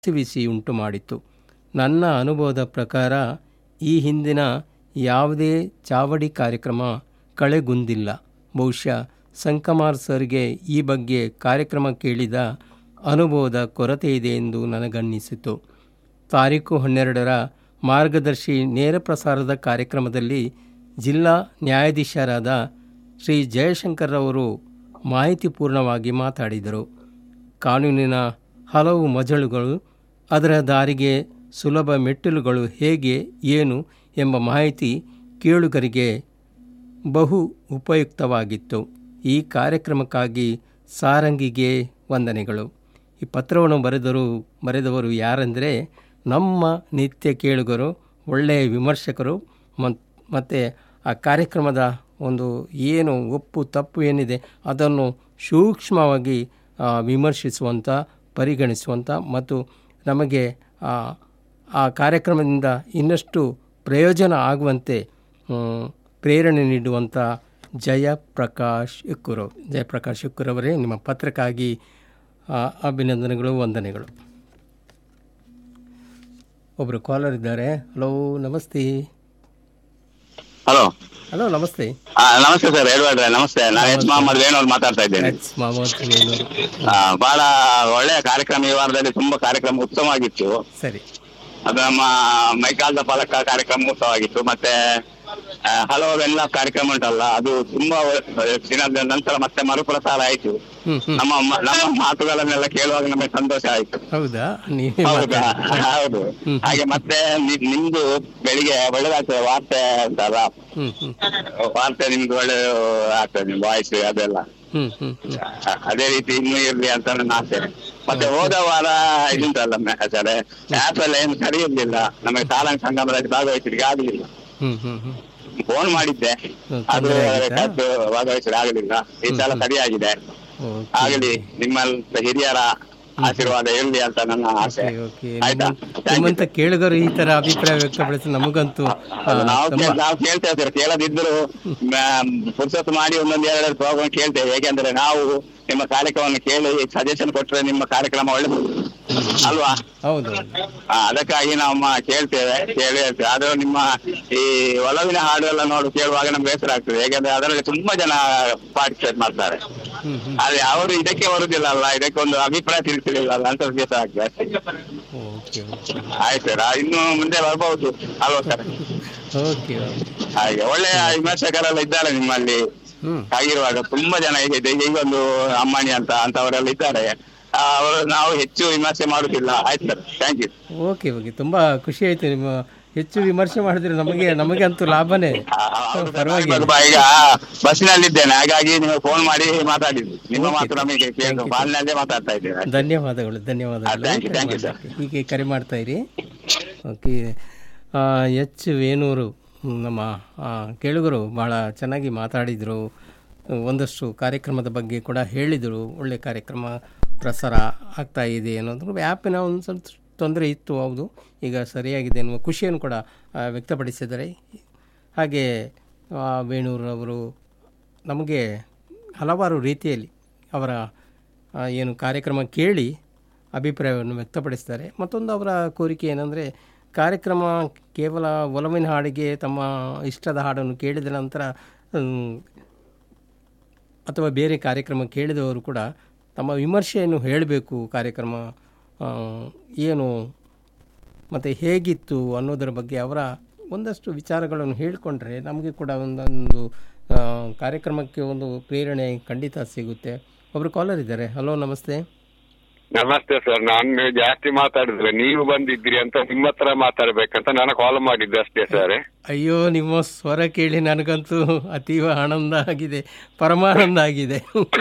ಕಸಿವಿಸಿ ಉಂಟು ಮಾಡಿತು ನನ್ನ ಅನುಭವದ ಪ್ರಕಾರ ಈ ಹಿಂದಿನ ಯಾವುದೇ ಚಾವಡಿ ಕಾರ್ಯಕ್ರಮ ಕಳೆಗುಂದಿಲ್ಲ ಬಹುಶಃ ಸಂಕಮಾರ್ ಸರ್ಗೆ ಈ ಬಗ್ಗೆ ಕಾರ್ಯಕ್ರಮ ಕೇಳಿದ ಅನುಭವದ ಕೊರತೆ ಇದೆ ಎಂದು ನನಗನ್ನಿಸಿತು ತಾರೀಕು ಹನ್ನೆರಡರ ಮಾರ್ಗದರ್ಶಿ ನೇರ ಪ್ರಸಾರದ ಕಾರ್ಯಕ್ರಮದಲ್ಲಿ ಜಿಲ್ಲಾ ನ್ಯಾಯಾಧೀಶರಾದ ಶ್ರೀ ಜಯಶಂಕರ್ರವರು ಮಾಹಿತಿಪೂರ್ಣವಾಗಿ ಮಾತಾಡಿದರು ಕಾನೂನಿನ ಹಲವು ಮಜಲುಗಳು ಅದರ ದಾರಿಗೆ ಸುಲಭ ಮೆಟ್ಟಿಲುಗಳು ಹೇಗೆ ಏನು ಎಂಬ ಮಾಹಿತಿ ಕೇಳುಗರಿಗೆ ಬಹು ಉಪಯುಕ್ತವಾಗಿತ್ತು ಈ ಕಾರ್ಯಕ್ರಮಕ್ಕಾಗಿ ಸಾರಂಗಿಗೆ ವಂದನೆಗಳು ಈ ಪತ್ರವನ್ನು ಬರೆದರು ಬರೆದವರು ಯಾರೆಂದರೆ ನಮ್ಮ ನಿತ್ಯ ಕೇಳುಗರು ಒಳ್ಳೆಯ ವಿಮರ್ಶಕರು ಮತ್ತು ಆ ಕಾರ್ಯಕ್ರಮದ ಒಂದು ಏನು ಒಪ್ಪು ತಪ್ಪು ಏನಿದೆ ಅದನ್ನು ಸೂಕ್ಷ್ಮವಾಗಿ ವಿಮರ್ಶಿಸುವಂಥ ಪರಿಗಣಿಸುವಂಥ ಮತ್ತು ನಮಗೆ ಆ ಕಾರ್ಯಕ್ರಮದಿಂದ ಇನ್ನಷ್ಟು ಪ್ರಯೋಜನ ಆಗುವಂತೆ ಪ್ರೇರಣೆ ನೀಡುವಂಥ ಜಯಪ್ರಕಾಶ್ ಇಕ್ಕೂರು ಜಯಪ್ರಕಾಶ್ ಇಕ್ಕೂರವರೇ ನಿಮ್ಮ ಪತ್ರಕ್ಕಾಗಿ ಅಭಿನಂದನೆಗಳು ವಂದನೆಗಳು ಒಬ್ಬರು ಕಾಲರ್ ಇದ್ದಾರೆ ಹಲೋ ನಮಸ್ತೆ ಹಲೋ ಹಲೋ ನಮಸ್ತೆ ನಮಸ್ತೆ ಸರ್ ಹೇಳ್ಬೇಡ್ರೆ ನಮಸ್ತೆ ನಾನು ಎಚ್ ಮೊಹಮ್ಮದ್ ವೇಣೂರ್ ಮಾತಾಡ್ತಾ ಇದ್ದೇನೆ ಎಚ್ ಮಾಮೂದ್ ವೇಣೂರು. ಆ, ಬಹಳ ಒಳ್ಳೆಯ ಕಾರ್ಯಕ್ರಮ ಈ ವಾರದಲ್ಲಿ ತುಂಬಾ ಕಾರ್ಯಕ್ರಮ ಉತ್ತಮವಾಗಿತ್ತು ಸರಿ ಅದು ನಮ್ಮ ಮೈಕಾಲ್ದ ಫಲಕ ಕಾರ್ಯಕ್ರಮ ಉತ್ತಮವಾಗಿತ್ತು ಮತ್ತೆ ಆ, ಹಲವು ಎಲ್ಲ ಕಾರ್ಯಕ್ರಮ ಉಂಟಲ್ಲ ಅದು ತುಂಬಾ ಒಳ್ಳೆ- ದಿನದ ನಂತರ ಮತ್ತೆ ಮರುಪ್ರಸಾರ ಆಯ್ತು ಹ್ಮ್ ಹ್ಮ್ ನಮ್ಮ ಮ- ನಮ್ಮ ಮಾತುಗಳನ್ನೆಲ್ಲ ಕೇಳುವಾಗ ನಮಗೆ ಸಂತೋಷ ಆಯ್ತು ಹೌದಾ ನೀವೇ ಹೌದಾ ಮಾತಾಡಿ ಹೌದು ಹ್ಮ್. ಹಾಗೆ ಮತ್ತೆ ನಿ- ನಿಮ್ದು ಬೆಳಿಗ್ಗೆ ಒಳ್ಳೇದಾಗ್ತದೆ ವಾರ್ತೆ ಉಂಟಲ್ಲ ಹ್ಮ್ ಹ್ಮ್ ವಾರ್ತೆ ನಿಮ್ದು ಒಳ್ಳೆ ಆಗ್ತದೆ ನಿಮ್ ವಾಯ್ಸ್ ಅದೆಲ್ಲ ಹ್ಮ್ ಹ್ಮ್ ಹ್ಮ್ ಅ- ಅದೇ ರೀತಿ ಇನ್ನೂ ಇರ್ಲಿ ಅಂತ ನನ್ನ ಆಸೆ ಮತ್ತೆ ಹೋದ ವಾರ ಇದುಂಟಲ್ಲ ಸರ್ ಆಪ್ ಎಲ್ಲ ಏನು ಸರಿ ಇರ್ಲಿಲ್ಲ ನಮಗೆ ತಾಲಂಗ ಸಂಗಮದಲ್ಲಿ ಭಾಗವಹಿಸಲಿಕ್ಕೆ ಆಗಲಿಲ್ಲ ಹ್ಮ್ ಹ್ಮ್ ಹ್ಮ್ ಫೋನ್ ಮಾಡಿದ್ದೆ ಹ್ಮ್, ಅದು ತೊಂದ್ರೆ ಆಗಿತ್ತಾ? ಕದ್ದು ಭಾಗವಹಿಸಲಿಕ್ಕೆ ಆಗಲಿಲ್ಲ ಈ ಸಲ ಸರಿಯಾಗಿದೆ ಓಕೆ. ಆಗಲಿ ನಿಮ್ಮಂತ ಹಿರಿಯರ ಆಶೀರ್ವಾದ ಇರ್ಲಿ ಅಂತ ನನ್ನ ಆಸೆ ಓಕೆ, ಓಕೆ. ಆಯ್ತಾ ನಿಮ್ಮ- ನಿಮ್ಮಂತ ಕೇಳುಗರು ಈ ತರ ಅಭಿಪ್ರಾಯ ವ್ಯಕ್ತಪಡಿಸಿ ನಮಗಂತೂ ಆ, ಅದು ನಾವು ತುಂಬಾ ಕೇಳ್- ನಾವು ಕೇಳ್ತೇವೆ ಸರ್ ಕೇಳದಿದ್ರು ಪುರ್ಸೊತ್ತು ಮಾಡಿ ಒಂದೊಂದು ಎರಡೆರಡು ಪ್ರೋಗ್ರಾಮ್ ಕೇಳ್ತೇವೆ ಯಾಕೆಂದ್ರೆ ನಾವು ನಿಮ್ಮ ಕಾರ್ಯಕ್ರಮವನ್ನು ಕೇಳಿ ಸಜೆಷನ್ ಕೊಟ್ರೆ ನಿಮ್ಮ ಕಾರ್ಯಕ್ರಮ ಒಳ್ಳೆ ಅಲ್ವಾ ಹೌದು ಆ, ಅದಕ್ಕಾಗಿ ನಾವು ಮ- ಕೇಳ್ತೇವೆ ಕೇಳಿ ಹೇಳ್ತೇವೆ ಆದ್ರೆ ನಿಮ್ಮ ಈ ಒಲವಿನ ಹಾಡು ಎಲ್ಲ ನೋಡು ಕೇಳುವಾಗ ನಮ್ಗೆ ಬೇಸರ ಆಗ್ತದೆ ಯಾಕಂದ್ರೆ ಅದರಲ್ಲಿ ತುಂಬಾ ಜನ ಪಾರ್ಟಿಸಿಪೇಟ್ ಮಾಡ್ತಾರೆ ಹ್ಮ್ ಹ್ಮ್ ಆದ್ರೆ ಅವರು ಇದಕ್ಕೆ ಬರುದಿಲ್ಲ ಅಲ್ಲ ಇದಕ್ಕೆ ಒಂದು ಅಭಿಪ್ರಾಯ ತಿಳಿಸಲಿಲ್ಲ ಅಲ್ಲ ಅಂತ ಬೇಸರ ಆಗ್ತದೆ ಅಷ್ಟೇ. ಓಕೆ ಓಕೆ ಆಯ್ತು ಸರ್ ಇನ್ನು ಮುಂದೆ ಬರ್ಬಹುದು ಅಲ್ವಾ ಸರ್ ಓಕೆ ಓಕೆ ಹಾಗೆ ಒಳ್ಳೆಯ ವಿಮರ್ಶಕರೆಲ್ಲ ಇದ್ದಾರೆ ನಿಮ್ಮಲ್ಲಿ ಹ್ಮ್ ಹಾಗಿರುವಾಗ ತುಂಬಾ ಜನ ಈಗ ಇದೆ. ಈಗ ಒಂದು ಅಮ್ಮಣಿ ಅಂತ ಅಂತವರೆಲ್ಲ ಇದ್ದಾರೆ ಆ, ಅವರು ನಾವು ಹೆಚ್ಚು ವಿಮರ್ಶೆ ಮಾಡುದಿಲ್ಲ ಆಯ್ತು sir thank you okay okay ತುಂಬಾ ಖುಷಿ ಆಯ್ತು ನಿಮ್ಮ ಹೆಚ್ಚು ವಿಮರ್ಶೆ ಮಾಡಿದ್ರೆ ನಮಗೆ ನಮಗೆ ಅಂತೂ ಲಾಭನೇ ಪರವಾಗಿಲ್ಲ ಈಗ ಬಸ್ಸಿನಲ್ಲಿದ್ದೇನೆ ಹಾಗಾಗಿ ನೀವು ಫೋನ್ ಮಾಡಿ ಮಾತಾಡಿದ್ದು ನಿಮ್ಮ Okay. ಮಾತು ನಮಗೆ ಕೇಳಿದ್ರು Thank you. ಬಾಲ್ನಲ್ಲೇ ಮಾತಾಡ್ತಾ ಇದ್ದೇನೆ ಧನ್ಯವಾದಗಳು ಧನ್ಯವಾದಗಳು thank you, thank you, sir. ಹೀಗೆ ಕರೆ ಮಾಡ್ತಾ ಇರಿ ಓಕೆ ಎಚ್ ವೇಣೂರು ಹ್ಮ್, ನಮ್ಮ ಆ, ಕೇಳುಗರು ಭಾಳ ಚೆನ್ನಾಗಿ ಮಾತಾಡಿದರು ಒಂದಷ್ಟು ಕಾರ್ಯಕ್ರಮದ ಬಗ್ಗೆ ಕೂಡ ಹೇಳಿದರು ಒಳ್ಳೆ ಕಾರ್ಯಕ್ರಮ ಪ್ರಸಾರ ಆಗ್ತಾ ಇದೆ ಅನ್ನೋದ್ರ ಆ್ಯಪಿನ ಒಂದು ಸ್ವಲ್ಪ ತೊಂದರೆ ಇತ್ತು ಹೌದು ಈಗ ಸರಿಯಾಗಿದೆ ಎನ್ನುವ ಖುಷಿಯನ್ನು ಕೂಡ ಆ, ವ್ಯಕ್ತಪಡಿಸಿದ್ದಾರೆ ಹಾಗೆ ಆ, ವೇಣೂರವರು ನಮಗೆ ಹಲವಾರು ರೀತಿಯಲ್ಲಿ ಅವರ ಆ, ಏನು ಕಾರ್ಯಕ್ರಮ ಕೇಳಿ ಅಭಿಪ್ರಾಯವನ್ನು ವ್ಯಕ್ತಪಡಿಸ್ತಾರೆ ಮತ್ತೊಂದು ಅವರ ಕೋರಿಕೆ ಏನಂದರೆ ಕಾರ್ಯಕ್ರಮ ಕೇವಲ ಒಲವಿನ ಹಾಡಿಗೆ ತಮ್ಮ ಇಷ್ಟದ ಹಾಡನ್ನು ಕೇಳಿದ ನಂತರ ಹ್ಮ್, ಅಥವಾ ಬೇರೆ ಕಾರ್ಯಕ್ರಮ ಕೇಳಿದವರು ಕೂಡ ತಮ್ಮ ವಿಮರ್ಶೆಯನ್ನು ಹೇಳಬೇಕು ಕಾರ್ಯಕ್ರಮ ಆ, ಏನು ಮತ್ತು ಹೇಗಿತ್ತು ಅನ್ನೋದರ ಬಗ್ಗೆ ಅವರ ಒಂದಷ್ಟು ವಿಚಾರಗಳನ್ನು ಹೇಳಿಕೊಂಡ್ರೆ ನಮಗೆ ಕೂಡ ಒಂದೊಂದು ಆ, ಕಾರ್ಯಕ್ರಮಕ್ಕೆ ಒಂದು ಪ್ರೇರಣೆ ಖಂಡಿತ ಸಿಗುತ್ತೆ ಒಬ್ಬರು ಕಾಲರ್ ಇದ್ದಾರೆ ಹಲೋ ನಮಸ್ತೆ ನಮಸ್ತೆ ಸರ್ ನಾನು ಜಾಸ್ತಿ ಮಾತಾಡಿದ್ರೆ ನೀವು ಬಂದಿದ್ರಿ ಅಂತ ನಿಮ್ಮ ಹತ್ರ ಮಾತಾಡ್ಬೇಕಂತ ನಾನು ಕಾಲ್ ಮಾಡಿದ್ದೆ ಅಷ್ಟೇ ಸರ್ ಅಯ್ಯೋ ನಿಮ್ಮ ಸ್ವರ ಕೇಳಿ ನನಗಂತೂ ಅತೀವ ಆನಂದ ಆಗಿದೆ ಪರಮಾನಂದ ಆಗಿದೆ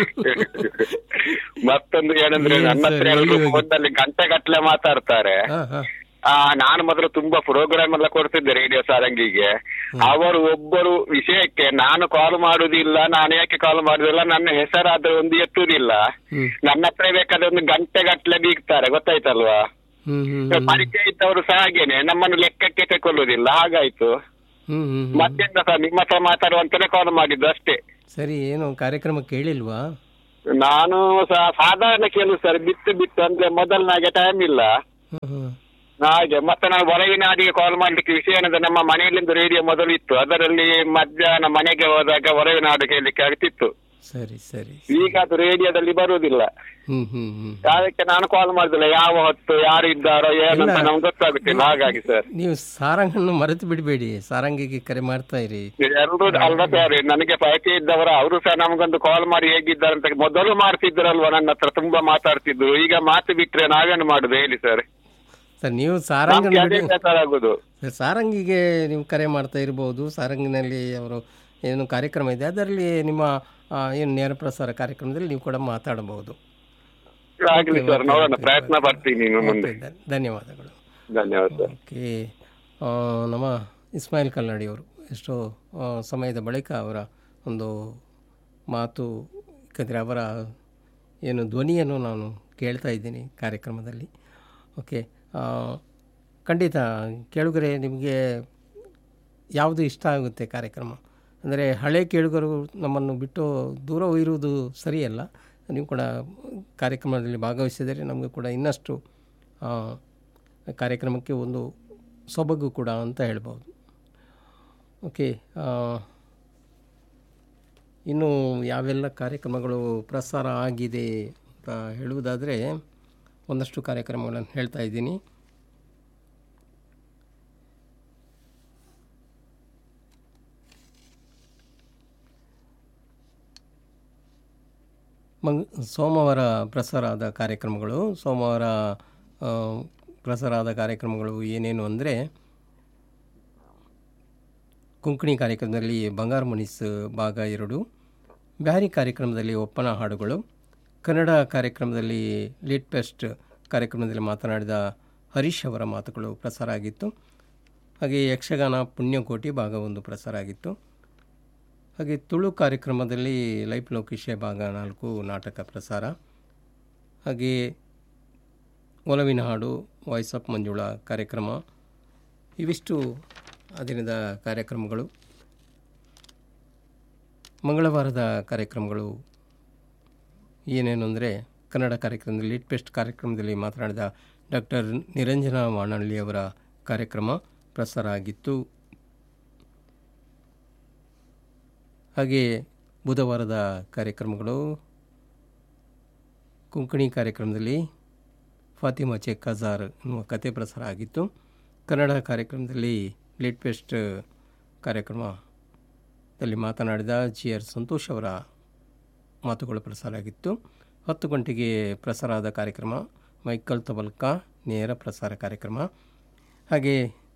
ಮತ್ತೊಂದು ಏನಂದ್ರೆ ಏನ್ ನನ್ನ ಹತ್ರ sir, ಎಲ್ಲರೂ ಅಯ್ಯೋ. ಫೋನಲ್ಲಿ ಗಂಟೆ ಗಟ್ಟಲೆ ಮಾತಾಡ್ತಾರೆ ಹಾ ಹಾ ಆ, ನಾನು ಮೊದಲು ತುಂಬಾ ಪ್ರೋಗ್ರಾಮ್ ಎಲ್ಲ ಕೊಡ್ತಿದ್ದೆ ರೇಡಿಯೋ ಸಾರಂಗಿಗೆ ಅವರು ಒಬ್ಬರು ವಿಷಯಕ್ಕೆ ನಾನು ಕಾಲ್ ಮಾಡುದಿಲ್ಲ ನಾನು ಯಾಕೆ ಕಾಲ್ ಮಾಡುದಿಲ್ಲ ನನ್ನ ಹೆಸರಾದ್ರೆ ಒಂದು ಎತ್ತುದಿಲ್ಲ ಹ್ಮ್ ನನ್ನ ಹತ್ರ ಬೇಕಾದ್ರೆ ಒಂದು ಗಂಟೆ ಗಟ್ಟಲೆ ಬೀಗ್ತಾರೆ ಗೊತ್ತಾಯ್ತಲ್ವಾ ಹ್ಮ್ ಹ್ಮ್ ಹ್ಮ್ ಪರಿಚಯ ಇದ್ದವರು ಸಹ ಹಾಗೇನೆ ನಮ್ಮನ್ನು ಲೆಕ್ಕಕ್ಕೆ ತಗೊಳ್ಳುದಿಲ್ಲ ಹಾಗಾಯ್ತು ಹ್ಮ್ ಹ್ಮ್ ಹ್ಮ್. ಮತ್ತೆಂತ ಸರ್ ನಿಮ್ಮ ಹತ್ರ ಮಾತಾಡುವಂತಾನೆ ಕಾಲ್ ಮಾಡಿದ್ದು ಅಷ್ಟೇ ಸರಿ ಏನು ಕಾರ್ಯಕ್ರಮ ಕೇಳಿಲ್ವಾ ನಾನು ಸಹ ಸಾಧಾರಣ ಕೇಳು ಸರ್ ಬಿಟ್ಟು ಬಿಟ್ಟು ಅಂದ್ರೆ ಮೊದಲನಾಗೆ ಟೈಮ್ ಇಲ್ಲ ಹ್ಮ್, ಹ್ಮ್. ಹಾಗೆ ಮತ್ತೆ ನಾನು ಹೊರಗಿನ ಹಾಡಿಗೆ ಕಾಲ್ ಮಾಡ್ಲಿಕ್ಕೆ ವಿಷಯ ಏನಂದ್ರೆ ನಮ್ಮ ಮನೆಯಲ್ಲಿಂದ ರೇಡಿಯೋ ಮೊದಲು ಇತ್ತು ಅದರಲ್ಲಿ ಮಧ್ಯಾಹ್ನ ಮನೆಗೆ ಹೋದಾಗ ಹೊರಗಿನ ಹಾಡು ಕೇಳಲಿಕ್ಕೆ ಆಗ್ತಿತ್ತು ಸರಿ ಸರಿ ಈಗ ಅದು ರೇಡಿಯೋದಲ್ಲಿ ಬರುವುದಿಲ್ಲ ಹ್ಮ್ ಹ್ಮ್ ಹ್ಮ್ ಅದಕ್ಕೆ ನಾನು ಕಾಲ್ ಮಾಡುದಿಲ್ಲ ಯಾವ ಹೊತ್ತು ಯಾರು ಇದ್ದಾರೋ ಏನಂತ ಇಲ್ಲ. ನಮ್ಗೆ ಗೊತ್ತಾಗುತ್ತಿಲ್ಲ ಹಾಗಾಗಿ ಸರ್ ನೀವು ಸಾರಂಗನ್ನು ಮರೆತು ಬಿಡಬೇಡಿ ಸಾರಂಗಿಗೆ ಕರೆ ಮಾಡ್ತಾ ಇರಿ ಎಲ್ರು ಅಲ್ವಾ ಸರ್ ನನಗೆ ಪರಿಚಯ ಇದ್ದವರ ಅವರು ಸಹ ನಮಗೊಂದು ಕಾಲ್ ಮಾಡಿ ಹೇಗಿದ್ದಾರೆ ಅಂತ ಮೊದಲು ಮಾಡ್ತಿದ್ರಲ್ವಾ ನನ್ನ ಹತ್ರ ತುಂಬಾ ಮಾತಾಡ್ತಿದ್ರು ಈಗ ಮಾತು ಬಿಟ್ರೆ ನಾವೇನು ಮಾಡುದು ಹೇಳಿ ಸರ್ ಸರ್ ನೀವು ನಮ್ಗೆ ಸಾರಂಗನ್ನು ಅದೇ ಬಿಡಿ ಬೇಸರಾಗುದು ಸಾರಂಗಿಗೆ ನೀವು ಕರೆ ಮಾಡ್ತಾ ಇರ್ಬೋದು ಸಾರಂಗಿನಲ್ಲಿ ಅವರು ಏನು ಕಾರ್ಯಕ್ರಮ ಇದೆ ಅದರಲ್ಲಿ ನಿಮ್ಮ ಆ, ಏನು ನೇರ ಪ್ರಸಾರ ಕಾರ್ಯಕ್ರಮದಲ್ಲಿ ನೀವು ಕೂಡ ಮಾತಾಡಬಹುದು ಆಗ್ಲಿ ಸರ್ ನೋಡೋಣ ಪ್ರಯತ್ನ ಪಡ್ತೀನಿ ಇನ್ನು ಮುಂದೆ ಓಕೆ, ಧನ್- ಧನ್ಯವಾದಗಳು ಧನ್ಯವಾದ ಸರ್ ಓಕೆ ಆ, ನಮ್ಮ ಇಸ್ಮಾಯಿಲ್ ಕಲ್ನಾಡಿ ಅವರು ಎಷ್ಟೋ ಆ, ಸಮಯದ ಬಳಿಕ ಅವರ ಒಂದು ಮಾತು ಯಾಕಂದರೆ ಅವರ ಏನು ಧ್ವನಿಯನ್ನು ನಾನು ಕೇಳ್ತಾ ಇದ್ದೀನಿ ಕಾರ್ಯಕ್ರಮದಲ್ಲಿ ಓಕೆ ಆ, ಖಂಡಿತ ಕೇಳುಗರೆ ನಿಮಗೆ ಯಾವುದು ಇಷ್ಟ ಆಗುತ್ತೆ ಕಾರ್ಯಕ್ರಮ ಅಂದರೆ ಹಳೆ ಕೇಳುಗರು ನಮ್ಮನ್ನು ಬಿಟ್ಟು ದೂರ ಇರುವುದು ಸರಿಯಲ್ಲ ನೀವು ಕೂಡ ಕಾರ್ಯಕ್ರಮದಲ್ಲಿ ಭಾಗವಹಿಸಿದರೆ ನಮಗೆ ಕೂಡ ಇನ್ನಷ್ಟು ಆ, ಕಾರ್ಯಕ್ರಮಕ್ಕೆ ಒಂದು ಸೊಬಗು ಕೂಡ ಅಂತ ಹೇಳ್ಬೋದು ಓಕೆ ಆ, ಇನ್ನು ಯಾವೆಲ್ಲ ಕಾರ್ಯಕ್ರಮಗಳು ಪ್ರಸಾರ ಆಗಿದೆ ಅಂತ ಹೇಳುವುದಾದರೆ ಒಂದಷ್ಟು ಕಾರ್ಯಕ್ರಮಗಳನ್ನು ಹೇಳ್ತಾ ಇದ್ದೀನಿ ಮಂಗ್ ಸೋಮವಾರ ಪ್ರಸಾರ ಆದ ಕಾರ್ಯಕ್ರಮಗಳು ಸೋಮವಾರ ಆ, ಪ್ರಸಾರ ಆದ ಕಾರ್ಯಕ್ರಮಗಳು ಏನೇನು ಅಂದರೆ ಕೊಂಕಣಿ ಕಾರ್ಯಕ್ರಮದಲ್ಲಿ ಬಂಗಾರ ಮಣಿಸ್ ಭಾಗ ಎರಡು ಬ್ಯಾರಿ ಕಾರ್ಯಕ್ರಮದಲ್ಲಿ ಒಪ್ಪನ ಹಾಡುಗಳು ಕನ್ನಡ ಕಾರ್ಯಕ್ರಮದಲ್ಲಿ ಲಿಟ್ ಪೆಸ್ಟ್ ಕಾರ್ಯಕ್ರಮದಲ್ಲಿ ಮಾತನಾಡಿದ ಹರೀಶ್ ಅವರ ಮಾತುಗಳು ಪ್ರಸಾರ ಆಗಿತ್ತು ಹಾಗೆ ಯಕ್ಷಗಾನ ಪುಣ್ಯಕೋಟಿ ಭಾಗ ಒಂದು ಪ್ರಸಾರ ಆಗಿತ್ತು ಹಾಗೆ ತುಳು ಕಾರ್ಯಕ್ರಮದಲ್ಲಿ ಲೈಫ್ ಲೋಕಿಶೆ ಭಾಗ ನಾಲ್ಕು ನಾಟಕ ಪ್ರಸಾರ ಹಾಗೆ ಒಲವಿನ ಹಾಡು ವಾಯ್ಸ್ ಆಫ್ ಮಂಜುಳಾ ಕಾರ್ಯಕ್ರಮ ಇವಿಷ್ಟು ಆ ದಿನದ ಕಾರ್ಯಕ್ರಮಗಳು ಮಂಗಳವಾರದ ಕಾರ್ಯಕ್ರಮಗಳು ಏನೇನು ಅಂದರೆ ಕನ್ನಡ ಕಾರ್ಯಕ್ರಮದಲ್ಲಿ ಲಿಟ್ ಪೆಸ್ಟ್ ಕಾರ್ಯಕ್ರಮದಲ್ಲಿ ಮಾತನಾಡಿದ ಡಾಕ್ಟರ್ ನಿರಂಜನ ವಾಣಳ್ಳಿಯವರ ಕಾರ್ಯಕ್ರಮ ಪ್ರಸಾರ ಆಗಿತ್ತು ಹಾಗೆ ಬುಧವಾರದ ಕಾರ್ಯಕ್ರಮಗಳು ಕೊಂಕಣಿ ಕಾರ್ಯಕ್ರಮದಲ್ಲಿ ಫಾತಿಮಾ ಚೆಕ್ ಹಜಾರ್ ಎನ್ನುವ ಕತೆ ಪ್ರಸಾರ ಆಗಿತ್ತು ಕನ್ನಡ ಕಾರ್ಯಕ್ರಮದಲ್ಲಿ ಲಿಟ್ ಪೆಸ್ಟ್ ಕಾರ್ಯಕ್ರಮದಲ್ಲಿ ಮಾತನಾಡಿದ ಜಿ ಆರ್ ಸಂತೋಷ್ ಅವರ ಮಾತುಗಳು ಪ್ರಸಾರ ಆಗಿತ್ತು ಹತ್ತು ಗಂಟೆಗೆ ಪ್ರಸಾರ ಆದ ಕಾರ್ಯಕ್ರಮ ಮೈಕಲ್ ತಬಲ್ಕ ನೇರ ಪ್ರಸಾರ ಕಾರ್ಯಕ್ರಮ ಹಾಗೆ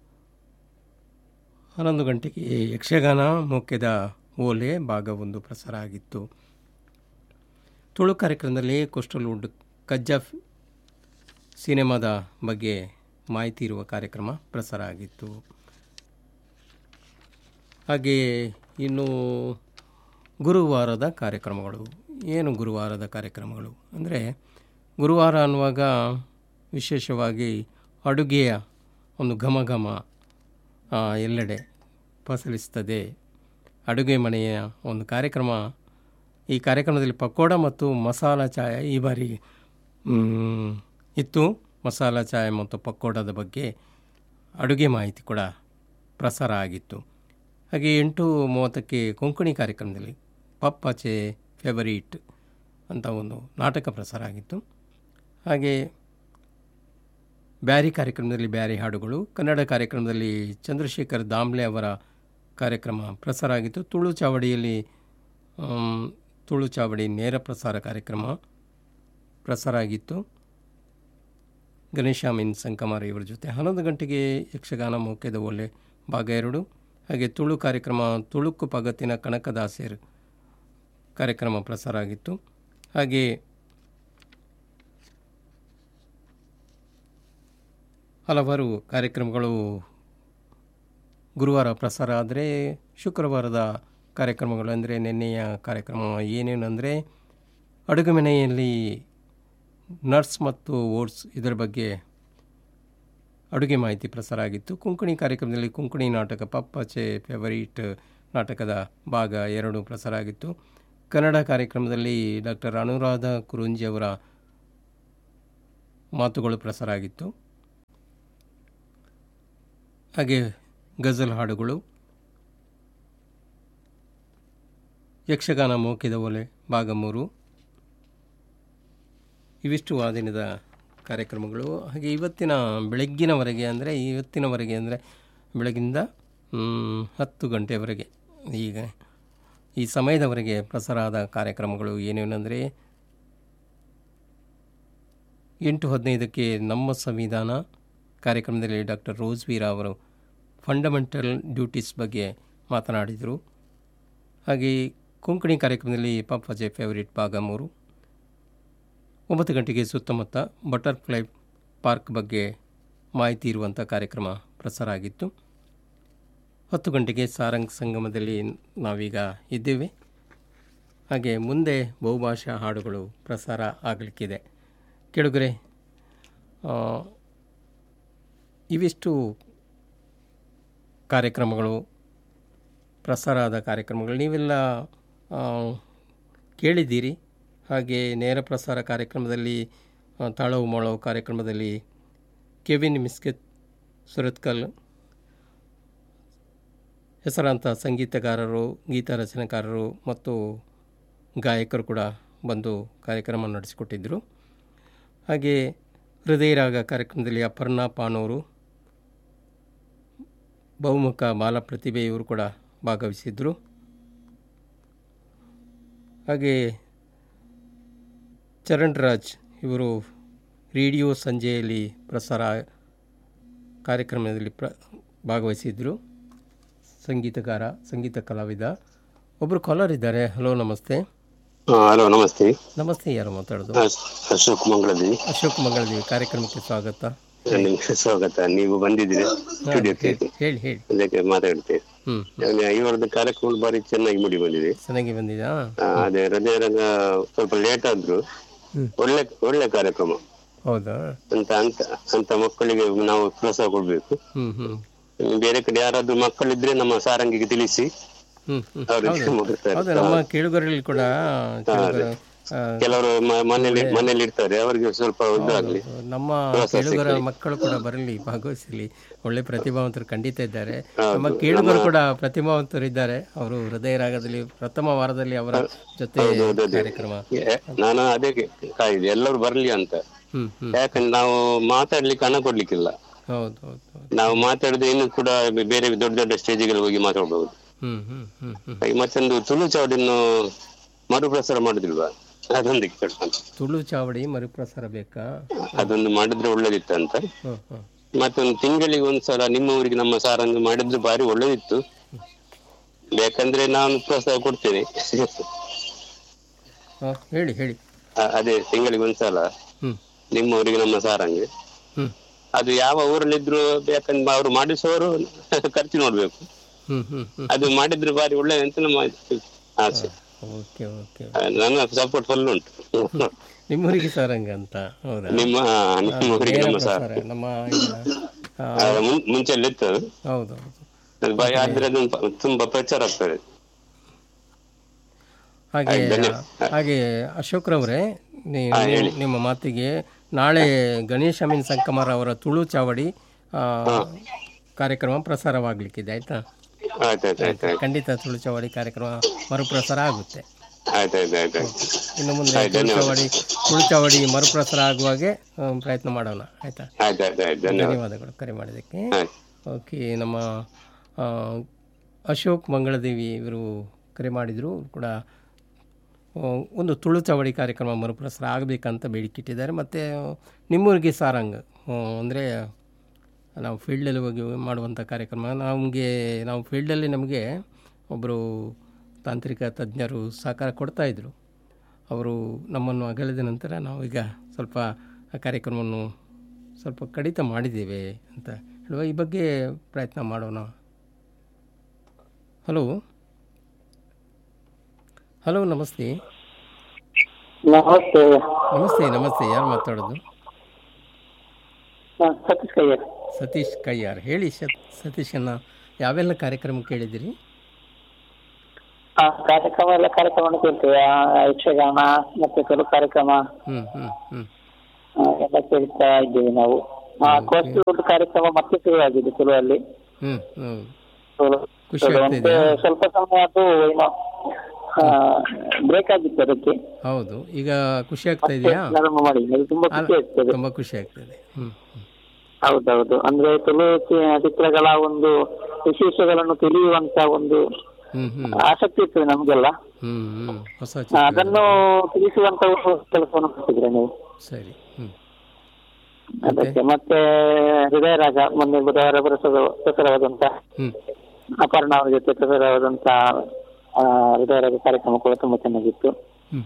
ಹನ್ನೊಂದು ಗಂಟೆಗೆ ಯಕ್ಷಗಾನ ಮುಖ್ಯದ ಓಲೆ ಭಾಗ ಒಂದು ಪ್ರಸಾರ ಆಗಿತ್ತು ತುಳು ಕಾರ್ಯಕ್ರಮದಲ್ಲಿ ಕೋಸ್ಟಲ್ವುಡ್ ಕಜ್ಜಾ ಫ್- ಸಿನಿಮಾದ ಬಗ್ಗೆ ಮಾಹಿತಿ ಇರುವ ಕಾರ್ಯಕ್ರಮ ಪ್ರಸಾರ ಆಗಿತ್ತು ಹಾಗೆ ಇನ್ನು ಗುರುವಾರದ ಕಾರ್ಯಕ್ರಮಗಳು ಏನು ಗುರುವಾರದ ಕಾರ್ಯಕ್ರಮಗಳು ಅಂದರೆ ಗುರುವಾರ ಅನ್ನುವಾಗ ವಿಶೇಷವಾಗಿ ಅಡುಗೆಯ ಒಂದು ಘಮ ಘಮ ಆ, ಎಲ್ಲೆಡೆ ಪಸರಿಸ್ತದೆ ಅಡುಗೆ ಮನೆಯ ಒಂದು ಕಾರ್ಯಕ್ರಮ ಈ ಕಾರ್ಯಕ್ರಮದಲ್ಲಿ ಪಕೋಡ ಮತ್ತು ಮಸಾಲ ಚಾಯ ಈ ಬಾರಿ ಮ್, ಇತ್ತು ಮಸಾಲ ಚಾಯ ಮತ್ತು ಪಕೋಡದ ಬಗ್ಗೆ ಅಡುಗೆ ಮಾಹಿತಿ ಕೂಡ ಪ್ರಸಾರ ಆಗಿತ್ತು ಹಾಗೆ ಎಂಟು ಮೂವತ್ತಕ್ಕೆ ಕೊಂಕಣಿ ಕಾರ್ಯಕ್ರಮದಲ್ಲಿ ಪಪ್ಪಾಚೆ ಫೇವರಿಟ್ ಅಂತ ಒಂದು ನಾಟಕ ಪ್ರಸಾರ ಆಗಿತ್ತು ಹಾಗೆ ಬ್ಯಾರಿ ಕಾರ್ಯಕ್ರಮದಲ್ಲಿ ಬ್ಯಾರಿ ಹಾಡುಗಳು ಕನ್ನಡ ಕಾರ್ಯಕ್ರಮದಲ್ಲಿ ಚಂದ್ರಶೇಖರ್ ದಾಮ್ಲೆ ಅವರ ಕಾರ್ಯಕ್ರಮ ಪ್ರಸಾರ ಆಗಿತ್ತು ತುಳು ಚಾವಡಿಯಲ್ಲಿ ಆಮ್, ತುಳು ಚಾವಡಿ ನೇರ ಪ್ರಸಾರ ಕಾರ್ಯಕ್ರಮ ಪ್ರಸಾರ ಆಗಿತ್ತು ಗಣೇಶಾಮಿನ್ ಸಂಕಮಾರ ಇವರ ಜೊತೆ ಹನ್ನೊಂದು ಗಂಟೆಗೆ ಯಕ್ಷಗಾನ ಮೌಕ್ಯದ ಒಲೆ ಭಾಗ ಎರಡು ಹಾಗೆ ತುಳು ಕಾರ್ಯಕ್ರಮ ತುಳುಕು ಪಗತ್ತಿನ ಕನಕದಾಸರ್ ಕಾರ್ಯಕ್ರಮ ಪ್ರಸಾರ ಆಗಿತ್ತು ಹಾಗೆ ಹಲವಾರು ಕಾರ್ಯಕ್ರಮಗಳು ಗುರುವಾರ ಪ್ರಸಾರ ಆದರೆ ಶುಕ್ರವಾರದ ಕಾರ್ಯಕ್ರಮಗಳು ಅಂದರೆ ನಿನ್ನೆಯ ಕಾರ್ಯಕ್ರಮ ಏನೇನು ಅಂದರೆ ಅಡುಗೆ ಮನೆಯಲ್ಲಿ ನರ್ಸ್ ಮತ್ತು ಓಟ್ಸ್ ಇದರ ಬಗ್ಗೆ ಅಡುಗೆ ಮಾಹಿತಿ ಪ್ರಸಾರ ಆಗಿತ್ತು ಕೊಂಕಣಿ ಕಾರ್ಯಕ್ರಮದಲ್ಲಿ ಕೊಂಕಣಿ ನಾಟಕ ಪಪ್ಪಚೆ ಫೇವರಿಟ್ ನಾಟಕದ ಭಾಗ ಎರಡು ಪ್ರಸಾರ ಆಗಿತ್ತು ಕನ್ನಡ ಕಾರ್ಯಕ್ರಮದಲ್ಲಿ ಡಾಕ್ಟರ್ ಅನುರಾಧ ಕುರುಂಜಿ ಅವರ ಮಾತುಗಳು ಪ್ರಸಾರ ಆಗಿತ್ತು ಹಾಗೆ ಗಜಲ್ ಹಾಡುಗಳು ಯಕ್ಷಗಾನ ಮೋಕಿದ ಒಲೆ ಭಾಗ ಮೂರು ಇವಿಷ್ಟು ಆ ದಿನದ ಕಾರ್ಯಕ್ರಮಗಳು ಹಾಗೆ ಇವತ್ತಿನ ಬೆಳಗ್ಗಿನವರೆಗೆ ಅಂದರೆ ಇವತ್ತಿನವರೆಗೆ ಅಂದರೆ ಬೆಳಗಿಂದ ಮ್, ಹತ್ತು ಗಂಟೆವರೆಗೆ ಈಗ ಈ ಸಮಯದವರೆಗೆ ಪ್ರಸಾರ ಆದ ಕಾರ್ಯಕ್ರಮಗಳು ಏನೇನೆಂದರೆ ಎಂಟು ಹದಿನೈದಕ್ಕೆ ನಮ್ಮ ಸಂವಿಧಾನ ಕಾರ್ಯಕ್ರಮದಲ್ಲಿ ಡಾಕ್ಟರ್ ರೋಸ್ವೀರಾ ಅವರು ಫಂಡಮೆಂಟಲ್ ಡ್ಯೂಟೀಸ್ ಬಗ್ಗೆ ಮಾತನಾಡಿದರು ಹಾಗೆ ಕೊಂಕಣಿ ಕಾರ್ಯಕ್ರಮದಲ್ಲಿ ಪಾಪಾಜೆ ಫೇವರಿಟ್ ಭಾಗ ಮೂರು ಒಂಬತ್ತು ಗಂಟೆಗೆ ಸುತ್ತಮುತ್ತ ಬಟರ್ಫ್ಲೈ ಪಾರ್ಕ್ ಬಗ್ಗೆ ಮಾಹಿತಿ ಇರುವಂಥ ಕಾರ್ಯಕ್ರಮ ಪ್ರಸಾರ ಆಗಿತ್ತು ಹತ್ತು ಗಂಟೆಗೆ ಸಾರಂಗ್ ಸಂಗಮದಲ್ಲಿ ನಾವೀಗ ಇದ್ದೇವೆ ಹಾಗೆ ಮುಂದೆ ಬಹುಭಾಷಾ ಹಾಡುಗಳು ಪ್ರಸಾರ ಆಗಲಿಕ್ಕಿದೆ ಕೆಳಗರೆ ಇವಿಷ್ಟು ಕಾರ್ಯಕ್ರಮಗಳು ಪ್ರಸಾರ ಆದ ಕಾರ್ಯಕ್ರಮಗಳು ನೀವೆಲ್ಲ ಆ, ಕೇಳಿದ್ದೀರಿ ಹಾಗೆ ನೇರ ಪ್ರಸಾರ ಕಾರ್ಯಕ್ರಮದಲ್ಲಿ ಆ, ತಾಳವು ಮೊಳವು ಕಾರ್ಯಕ್ರಮದಲ್ಲಿ ಕೆವಿನ್ ಮಿಸ್ಕೆತ್ ಸುರತ್ಕಲ್ ಹೆಸರಾಂತ ಸಂಗೀತಗಾರರು ಗೀತ ರಚನೆಕಾರರು ಮತ್ತು ಗಾಯಕರು ಕೂಡ ಬಂದು ಕಾರ್ಯಕ್ರಮ ನಡೆಸಿಕೊಟ್ಟಿದ್ದರು ಹಾಗೆ ಹೃದಯರಾಗ ಕಾರ್ಯಕ್ರಮದಲ್ಲಿ ಅಪರ್ಣಾ ಪಾನೂರು ಬಹುಮುಖ ಬಾಲ ಪ್ರತಿಭೆ ಇವರು ಕೂಡ ಭಾಗವಹಿಸಿದ್ದರು ಹಾಗೆ ಚರಣ್ ರಾಜ್ ಇವರು ರೇಡಿಯೋ ಸಂಜೆಯಲ್ಲಿ ಪ್ರಸಾರ ಕಾರ್ಯಕ್ರಮದಲ್ಲಿ ಪ್ರ ಭಾಗವಹಿಸಿದ್ದರು ಸಂಗೀತಗಾರ ಸಂಗೀತ ಕಲಾವಿದ ಒಬ್ಬರು ಕಾಲರ್ ಇದ್ದಾರೆ ಹಲೋ ನಮಸ್ತೆ ಹಲೋ ನಮಸ್ತೆ ನಮಸ್ತೆ ಯಾರು ಮಾತಾಡೋದು ಅಶ್- ಅಶೋಕ್ ಮಂಗಳದೇವಿ ಅಶೋಕ್ ಮಂಗಳದೇವಿ ಕಾರ್ಯಕ್ರಮಕ್ಕೆ ಸ್ವಾಗತ ನಿಮ್ಗೆ ಸ್ವಾಗತ ನೀವು ಬಂದಿದ್ದೀರಿ ಸ್ಟುಡಿಯೋಕ್ಕೆ ಹೇಳಿ ಹೇಳಿ ಅದಕ್ಕೆ ಮಾತಾಡ್ತೇವೆ ಹ್ಞೂ ಇವರದ್ದು ಕಾರ್ಯಕ್ರಮ ಬಾರಿ ಚೆನ್ನಾಗಿ ಮೂಡಿ ಬಂದಿದೆ ಚೆನ್ನಾಗಿ ಬಂದಿದಾ ಆ, ಅದೇ ಹೃದಯರಂಗ ಸ್ವಲ್ಪ ಲೇಟ್ ಆದ್ರು ಹ್ಮ್. ಒಳ್ಳೆ ಒಳ್ಳೆ ಕಾರ್ಯಕ್ರಮ ಹೌದಾ ಅಂತ ಅಂತ ಅಂತ ಮಕ್ಕಳಿಗೆ ನಾವು ಪ್ರೋತ್ಸಾಹ ಕೊಡ್ಬೇಕು ಹ್ಞೂ ಹ್ಞೂ ಇನ್ನು ಬೇರೆ ಕಡೆ ಯಾರಾದ್ರೂ ಮಕ್ಕಳಿದ್ರೆ ನಮ್ಮ ಸಾರಂಗಿಗೆ ತಿಳಿಸಿ ಹ್ಞೂ ಹ್ಞೂ ಅವ್ರಿಗೆ ಮುಗಿಸ್ತಾರೆ ಹೌದು ನಮ್ಮ ಕೇಳುಗರಲ್ಲಿ ಕೂಡ ಕೇಳುಗರ ಆ, ಕೆಲವರು ಮ- ಮನೇಲಿ ಮನೇಲಿ ಇರ್ತಾರೆ ಅವರಿಗೆ ಸ್ವಲ್ಪ ಇದಾಗ್ಲಿ ನಮ್ಮ ಕೇಳುಗರ ಮಕ್ಕಳು ಕೂಡ ಬರಲಿ ಭಾಗವಹಿಸಲಿ ಒಳ್ಳೆ ಪ್ರತಿಭಾವಂತರು ಖಂಡಿತ ಇದ್ದಾರೆ ನಮ್ಮ ಕೇಳುಗರು ಕೂಡ ಪ್ರತಿಭಾವಂತರು ಇದ್ದಾರೆ ಅವರು ಹೃದಯ ರಾಗದಲ್ಲಿ ಪ್ರಥಮ ವಾರದಲ್ಲಿ ಅವರ ಜೊತೆ ಕಾರ್ಯಕ್ರಮ ಏ, ನಾನು ಅದೇ ಕಾಯಿದೆ ಎಲ್ಲರೂ ಬರ್ಲಿ ಅಂತ ಹ್ಮ್ ಹ್ಮ್ ಯಾಕಂದ್ರೆ ನಾವು ಮಾತಾಡ್ಲಿಕ್ಕೆ ಹಣ ಕೊಡ್ಲಿಕ್ಕಿಲ್ಲ ಹೌದು ಹೌದು ಹೌದು ನಾವು ಮಾತಾಡಿದ್ರೆ ಇನ್ನು ಕೂಡ ಬೇರೆ ದೊಡ್ಡ ದೊಡ್ಡ ಸ್ಟೇಜ್ಗೆ ಹೋಗಿ ಮಾತಾಡ್ಬಹುದು ಹ್ಮ್ ಹ್ಮ್ ಹ್ಮ್ ಹ್ಮ್ ಹಾಗೆ ಮತ್ತೊಂದು ತುಳು ಚಾವಡಿಯನ್ನು ಮರುಪ್ರಸಾರ ಮಾಡುದಿಲ್ವಾ ಅದೊಂದು ಕೇಳ್ತಾನೆ ತುಳು ಚಾವಡಿ ಮರುಪ್ರಸಾರ ಬೇಕಾ ಅದೊಂದು ಮಾಡಿದ್ರೆ ಒಳ್ಳೇದಿತ್ತಂತ ಹ್ಮ್ ಹ್ಮ್ ಮತ್ತೊಂದು ತಿಂಗಳಿಗೆ ಒಂದ್ಸಲ ನಿಮ್ಮ ಊರಿಗೆ ನಮ್ಮ ಸಾರಂಗ್ ಮಾಡಿದ್ರೆ ಬಾರಿ ಒಳ್ಳೇದಿತ್ತು ಬೇಕಂದ್ರೆ ನಾನು ಪ್ರೋತ್ಸಾಹ ಕೊಡ್ತೇನೆ ಹಾ, ಹೇಳಿ ಹೇಳಿ ಅ- ಅದೇ ತಿಂಗಳಿಗೆ ಒಂದ್ಸಲ ಹ್ಮ್ ನಿಮ್ಮ ಊರಿಗೆ ನಮ್ಮ ಸಾರಂಗ್ ಹ್ಮ್ ಅದು ಯಾವ ಊರಲ್ಲಿದ್ರು ಬೇಕಂದ್ರೆ ಅವರು ಮಾಡಿಸುವವರು ಖರ್ಚು ನೋಡ್ಬೇಕು ಹ್ಮ್ ಹ್ಮ್ ಹ್ಮ್ ಅದು ಮಾಡಿದ್ರೆ ಬಾರಿ ಒಳ್ಳೇದಂತ ನಮ್ಮ ಆಸೆ ಓಕೆ ಓಕೆ ಆ, ನನ್ನ ಸಪೋರ್ಟ್ ಫುಲ್ ಉಂಟು ನಿಮ್ಮೂರಿಗೆ ಸಾರಂಗ ಅಂತ ಹೌದಾ ನಿಮ್ಮ ನಿಮ್ಮ ಊರಿಗೆ ನೇರ ನಮ್ಮ ಸಾರ್ ಪ್ರಸಾರ ನಮ್ಮ ಈಗ, ಆ, ಮುಂಚೆಲ್ಲ ಇತ್ತು ಅದು. ಹೌದು ಹೌದು ಅದು ಬಾರಿ ಆದ್ರೆ ಅದೊಂದು ಪ- ತುಂಬಾ ಪ್ರಚಾರ ಆಗ್ತದೆ ಹಾಗೆ ಹಾಗೆ ಅಶೋಕ್ರವರೇ ನೀ- ನೀವು- ನಿಮ್ಮ ಮಾತಿಗೆ ನಾಳೆ ಗಣೇಶ್ ಅಮೀನ್ ಸಂಕಮಾರ್ ಅವರ ತುಳು ಚಾವಡಿ ಆ, ಕಾರ್ಯಕ್ರಮ ಪ್ರಸಾರವಾಗಲಿಕ್ಕಿದೆ ಆಯ್ತಾ ಆಯ್ತಾಯ್ತು ಆಯ್ತಾಯ್ತು ಖಂಡಿತ ತುಳು ಚಾವಡಿ ಕಾರ್ಯಕ್ರಮ ಮರುಪ್ರಸಾರ ಆಗುತ್ತೆ ಆಯ್ತಾಯ್ತು ಆಯ್ತಾಯ್ತು ಇನ್ನು ಮುಂದೆ ತುಳು ಚಾವಡಿ ತುಳು ಚಾವಡಿ ಮರುಪ್ರಸಾರ ಆಗುವಾಗೆ ಆ, ಪ್ರಯತ್ನ ಮಾಡೋಣ ಆಯ್ತಾ ಆಯ್ತಾಯ್ತು ಆಯ್ತು ಧನ್ಯವಾದ ಧನ್ಯವಾದಗಳು ಕರೆ ಮಾಡಿದ್ದಕ್ಕೆ ಆಯ್ತು ಓಕೆ ನಮ್ಮ ಆ, ಅಶೋಕ್ ಮಂಗಳದೇವಿ ಇವರು ಕರೆ ಮಾಡಿದರು ಕೂಡ ಆ, ಒಂದು ತುಳು ಚಾವಡಿ ಕಾರ್ಯಕ್ರಮ ಮರುಪ್ರಸಾರ ಆಗಬೇಕಂತ ಬೇಡಿಕೆ ಮತ್ತು ನಿಮ್ಮೂರಿಗೆ ಸಾರಂಗ್ ಅಂದರೆ ನಾವು ಫೀಲ್ಡಲ್ಲಿ ಹೋಗಿ ಮಾಡುವಂಥ ಕಾರ್ಯಕ್ರಮ ನಮಗೆ ನಾವು ಫೀಲ್ಡಲ್ಲಿ ನಮಗೆ ಒಬ್ಬರು ತಾಂತ್ರಿಕ ತಜ್ಞರು ಸಹಕಾರ ಕೊಡ್ತಾಯಿದ್ರು ಅವರು ನಮ್ಮನ್ನು ಅಗಲಿದ ನಂತರ ನಾವೀಗ ಸ್ವಲ್ಪ ಆ ಕಾರ್ಯಕ್ರಮವನ್ನು ಸ್ವಲ್ಪ ಕಡಿತ ಮಾಡಿದ್ದೇವೆ ಅಂತ ಹೇಳುವ ಈ ಬಗ್ಗೆ ಪ್ರಯತ್ನ ಮಾಡೋಣ ಹಲೋ ಹಲೋ ನಮಸ್ತೆ ನಮಸ್ತೆ ನಮಸ್ತೆ ನಮಸ್ತೆ ಯಾರು ಮಾತಾಡೋದು ನಾನ್ ಸತೀಶ್ ಕೈಯರ್ ಸತೀಶ್ ಕೈಯಾರ್ ಹೇಳಿ ಶ- ಸತೀಶನ್ನ ಯಾವೆಲ್ಲ ಕಾರ್ಯಕ್ರಮ ಕೇಳಿದಿರಿ ಆ ಕಾರ್ಯಕ್ರಮ ಎಲ್ಲ ಕಾರ್ಯಕ್ರಮ ಕೇಳ್ತೇವೆ ಆ, ಯಕ್ಷಗಾನ ಮತ್ತೆ ತುಳು ಕಾರ್ಯಕ್ರಮ ಹ್ಞೂ ಹ್ಞೂ ಹ್ಞೂ ಆ, ಎಲ್ಲ ಕೇಳ್ತಾ ಇದ್ದೇವೆ ನಾವು ಆ ಕೋರ್ಸ್ ಕಾರ್ಯಕ್ರಮ ಮತ್ತೆ ಶುರುವಾಗಿದೆ ತುಳುವಲ್ಲಿ ಹ್ಞೂ ಹ್ಞೂ ಸೋಲೋ ಖುಷಿ ಸೋಲೋ ಆಗ್ತಾ ಅಂದ್ರೆ ಇದೆಯಾ ಸ್ವಲ್ಪ ಸಮಯ ಅದು ಏನೋ ಬ್ರೇಕ್ ಆಗಿತ್ತು ಅದಕ್ಕೆ ಹೌದು ಈಗ ಖುಷಿ ಆಗ್ತಾ ಇದೆಯಾ ಪ್ರಾರಂಭ ಮಾಡಿ ಅದು ತುಂಬಾ ಖುಷಿ ಆಗ್ತದೆ ತುಂಬ ಖುಷಿ ಆಗ್ತದೆ ಹ್ಞೂ ಹೌದೌದು ಅಂದ್ರೆ ತುಳು ಚಿ- ಚಿತ್ರಗಳ ಒಂದು ವಿಶೇಷಗಳನ್ನು ತಿಳಿಯುವಂತ ಒಂದು ಹ್ಞೂ ಹ್ಞೂ ಆಸಕ್ತಿ ಇರ್ತದೆ ನಮ್ಗೆಲ್ಲ ಹ್ಞೂ ಹ್ಞೂ ಹೊಸ ಆ, ಚಿತ್ರ ಅದನ್ನು ತಿಳಿಸುವಂತ ಒಂದು ಕೆಲಸವನ್ನು ಮಾಡ್ತಿದ್ರೆ ನೀವು ಸರಿ ಹ್ಞೂ ಅದಕ್ಕೆ ಮತ್ತೆ ಹೃದಯ ರಾಗ ಮೊನ್ನೆ ಬುಧವಾರ ಪ್ರಸಾದ ಪ್ರಸಾರವಾದಂತ ಹ್ಞೂ ಅಪರ್ಣ ಅವರ ಜೊತೆ ಪ್ರಸಾರವಾದಂತ ಆ, ಹೃದಯ ರಾಗ ಕಾರ್ಯಕ್ರಮ ಕೂಡ ತುಂಬಾ ಚೆನ್ನಾಗಿತ್ತು ಹ್ಞೂ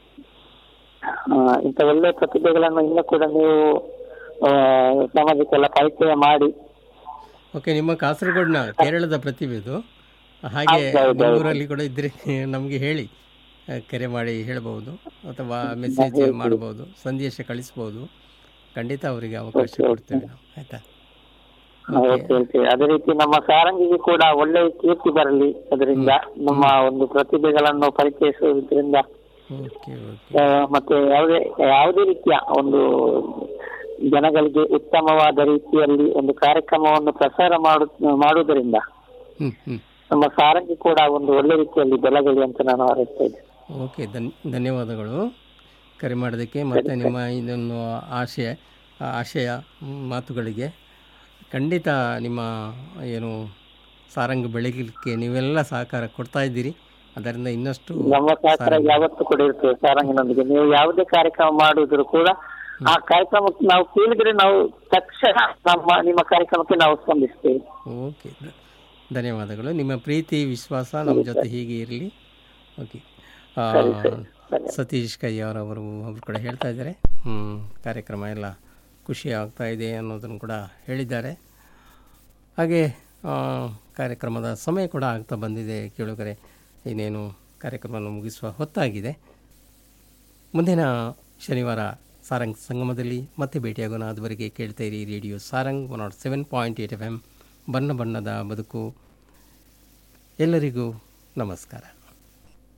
ಆ, ಇಂಥ ಒಳ್ಳೆ ಪ್ರತಿಭೆಗಳನ್ನು ಇನ್ನೂ ಕೂಡ ನೀವು ಆ, ಸಮಾಜಕ್ಕೆಲ್ಲ ಪರಿಚಯ ಮಾಡಿ ಓಕೆ ನಿಮ್ಮ ಕಾಸರಗೋಡಿನ ಕೇರಳದ ಪ್ರತಿಭೆ ಇದು ಹಾಗೆ ಹೌದು, ಹೌದು, ಹೌದು. ಬೆಂಗಳೂರಲ್ಲಿ ಕೂಡ ಇದ್ದರೆ ನಮಗೆ ಹೇಳಿ ಆ, ಕರೆ ಮಾಡಿ ಹೇಳ್ಬೋದು ಅಥವಾ ಮೆಸೇಜ್ ಮಾಡ್ಬೋದು ಸಂದೇಶ ಕಳಿಸ್ಬೋದು ಖಂಡಿತ ಅವರಿಗೆ ಅವಕಾಶ ಕೊಡ್ತೇವೆ ನಾವು ಆಯಿತಾ ಓಕೆ ಓಕೆ ಅದೇ ರೀತಿ ನಮ್ಮ ಸಾರಂಗಿಗೆ ಕೂಡ ಒಳ್ಳೆ ಕೀರ್ತಿ ಬರಲಿ ಅದರಿಂದ ನಮ್ಮ ಒಂದು ಪ್ರತಿಭೆಗಳನ್ನು ಪರಿಚಯಿಸುವುದರಿಂದ ಓಕೆ ಓಕೆ ಆ, ಮತ್ತೆ ಯಾವುದೇ ಯಾವುದೇ ರೀತಿಯ ಒಂದು ಜನಗಳಿಗೆ ಉತ್ತಮವಾದ ರೀತಿಯಲ್ಲಿ ಒಂದು ಕಾರ್ಯಕ್ರಮವನ್ನು ಪ್ರಸಾರ ಮಾಡು ಮಾಡುವುದರಿಂದ ಹ್ಞೂ ಹ್ಞೂ ನಮ್ಮ ಸಾರಂಗಿ ಕೂಡ ಒಂದು ಒಳ್ಳೆ ರೀತಿಯಲ್ಲಿ ಬೆಳಗಲಿ ಅಂತ ನಾನು ಹಾರೈಸ್ತಾ ಇದ್ದೆ ಓಕೆ ಧನ್ ಧನ್ಯವಾದಗಳು ಕರೆ ಮಾಡೋದಕ್ಕೆ ಮತ್ತು ನಿಮ್ಮ ಇದನ್ನು ಆಶಯ ಆಶಯ ಮ್, ಮಾತುಗಳಿಗೆ ಖಂಡಿತ ನಿಮ್ಮ ಏನು ಸಾರಂಗ ಬೆಳಗಲಿಕ್ಕೆ ನೀವೆಲ್ಲ ಸಹಕಾರ ಕೊಡ್ತಾ ಇದ್ದೀರಿ ಅದರಿಂದ ಇನ್ನಷ್ಟು ನಮ್ಮ ಸಹಕಾರ ಯಾವತ್ತೂ ಕೂಡ ಇರ್ತದೆ ಸಾರಂಗಿನೊಂದಿಗೆ ನೀವು ಯಾವುದೇ ಕಾರ್ಯಕ್ರಮ ಮಾಡುವುದ್ರು ಕೂಡ ಆ ಕಾರ್ಯಕ್ರಮಕ್ಕೆ ನಾವು ಕೇಳಿದ್ರೆ ನಾವು ತಕ್ಷಣ ನಮ್ಮ ನಿಮ್ಮ ಕಾರ್ಯಕ್ರಮಕ್ಕೆ ನಾವು ಸ್ಪಂದಿಸ್ತೇವೆ ಓಕೆ ಧ- ಧನ್ಯವಾದಗಳು ನಿಮ್ಮ ಪ್ರೀತಿ ವಿಶ್ವಾಸ ನಮ್ಮ ಜೊತೆ ಹೀಗೆ ಇರಲಿ ಓಕೆ ಆ, ಸತೀಶ್ ಕೈಯವರವರು ಅವರು ಕೂಡ ಹೇಳ್ತಾ ಇದ್ದಾರೆ ಹ್ಮ್, ಕಾರ್ಯಕ್ರಮ ಎಲ್ಲ ಖುಷಿ ಆಗ್ತಾ ಇದೆ ಅನ್ನೋದನ್ನು ಕೂಡ ಹೇಳಿದ್ದಾರೆ ಹಾಗೆ ಆ, ಕಾರ್ಯಕ್ರಮದ ಸಮಯ ಕೂಡ ಆಗ್ತಾ ಬಂದಿದೆ ಕೇಳುಗರೆ ಇನ್ನೇನು ಕಾರ್ಯಕ್ರಮವನ್ನು ಮುಗಿಸುವ ಹೊತ್ತಾಗಿದೆ ಮುಂದಿನ ಶನಿವಾರ ಸಾರಂಗ್ ಸಂಗಮದಲ್ಲಿ ಮತ್ತೆ ಭೇಟಿಯಾಗೋಣ ಅದುವರೆಗೆ ಕೇಳ್ತಾ ಇರಿ radio Sarang one nought seven point eight F M ಬಣ್ಣ ಬಣ್ಣದ ಬದುಕು ಎಲ್ಲರಿಗೂ ನಮಸ್ಕಾರ